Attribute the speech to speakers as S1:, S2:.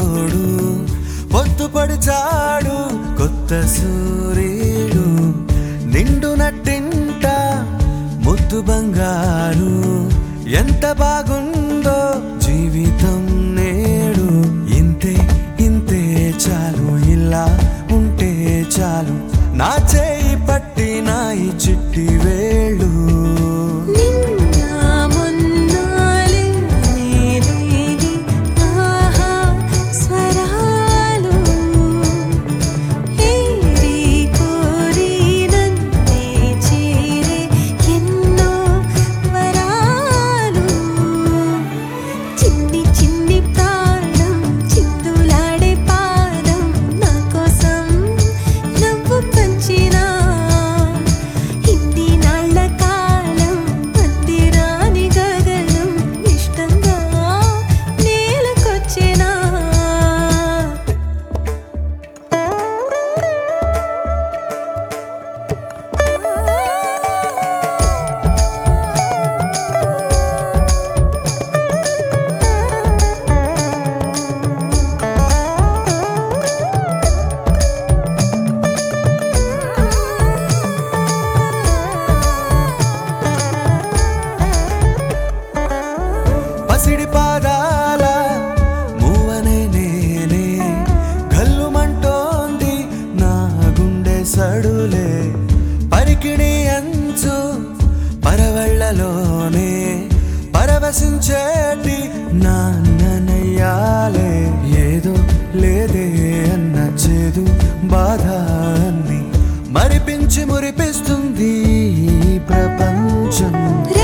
S1: తోడు పొత్తు పడిచాడు కొత్త సూర్యుడు నిండు నట్టింట ముద్దు బంగారు ఎంత బాగుందో జీవితం నేడు ఇంతే ఇంతే చాలు ఇలా ఉంటే చాలు నా చేయి పట్టి నా ఈ చిట్టి వేళ్ళు
S2: నిన్న మొన్నాలే నేనేది ఆహా స్వరాలు ఏరి కోరి నన్నే చేరే ఎన్నో వరాలు చిన్ని చిన్ని ప్రాణం చిత్తులాడే పాదం నా కోసం నవ్వు పంచినా ఇన్ని నాళ్ళ కాలం అందిరాని గగనం ఇష్టంగా నేలకొచ్చినా
S1: పసిడి పాదాల మూవనే నేనే గల్లుమంటోంది నా గుండె సడులే పరికిణి అంచు పరవళ్ళలోనే పరవశించేటి నాన్ననయ్యాలే ఏదో లేదే అన్న చేదు బాధ అన్ని మరిపించి మురిపిస్తుంది ఈ ప్రపంచం